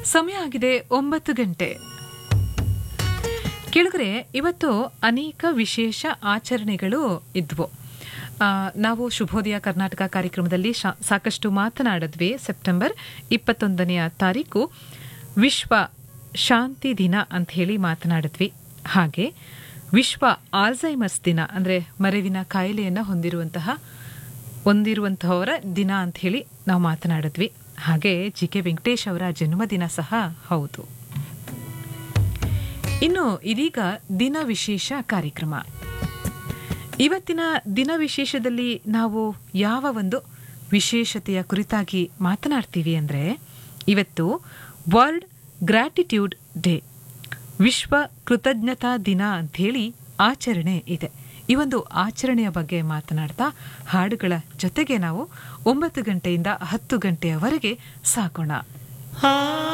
ಸಮಯ ಆಗಿದೆ ಒಂಬತ್ತು ಗಂಟೆ ಕೆಳಗರೆ ಇವತ್ತು ಅನೇಕ ವಿಶೇಷ ಆಚರಣೆಗಳು ಇದ್ವು ಆ, ನಾವು ಶುಭೋದಯ ಕರ್ನಾಟಕ ಕಾರ್ಯಕ್ರಮದಲ್ಲಿ ಶಾ- ಸಾಕಷ್ಟು ಮಾತನಾಡಿದ್ವಿ ಸೆಪ್ಟೆಂಬರ್ ಇಪ್ಪತ್ತೊಂದನೆಯ ತಾರೀಕು ವಿಶ್ವ ಶಾಂತಿ ದಿನ ಅಂತ ಹೇಳಿ ಮಾತನಾಡಿದ್ವಿ ಹಾಗೆ ವಿಶ್ವ ಆಲ್ಝೈಮರ್ಸ್ ದಿನ ಅಂದರೆ ಮರೆವಿನ ಕಾಯಿಲೆಯನ್ನು ಹೊಂದಿರುವಂತಹ ಹೊಂದಿರುವಂತಹವರ ದಿನ ಅಂತ ಹೇಳಿ ನಾವು ಮಾತನಾಡಿದ್ವಿ ಹಾಗೆ ಜಿ ಕೆ ವೆಂಕಟೇಶ್ ಅವರ ಜನ್ಮದಿನ ಸಹ ಹೌದು ಇನ್ನು ಇದೀಗ ದಿನ ವಿಶೇಷ ಕಾರ್ಯಕ್ರಮ ಇವತ್ತಿನ ದಿನ ವಿಶೇಷದಲ್ಲಿ ನಾವು ಯಾವ ಒಂದು ವಿಶೇಷತೆಯ ಕುರಿತಾಗಿ ಮಾತನಾಡ್ತೀವಿ ಅಂದರೆ ಇವತ್ತು ವರ್ಲ್ಡ್ ಗ್ರ್ಯಾಟಿಟ್ಯೂಡ್ ಡೇ ವಿಶ್ವ ಕೃತಜ್ಞತಾ ದಿನ ಅಂಥೇಳಿ ಆಚರಣೆ ಇದೆ ಈ ಒಂದು ಆಚರಣೆಯ ಬಗ್ಗೆ ಮಾತನಾಡ್ತಾ ಹಾಡುಗಳ ಜೊತೆಗೆ ನಾವು ಒಂಬತ್ತು ಗಂಟೆಯಿಂದ ಹತ್ತು ಗಂಟೆಯವರೆಗೆ ಸಾಗೋಣ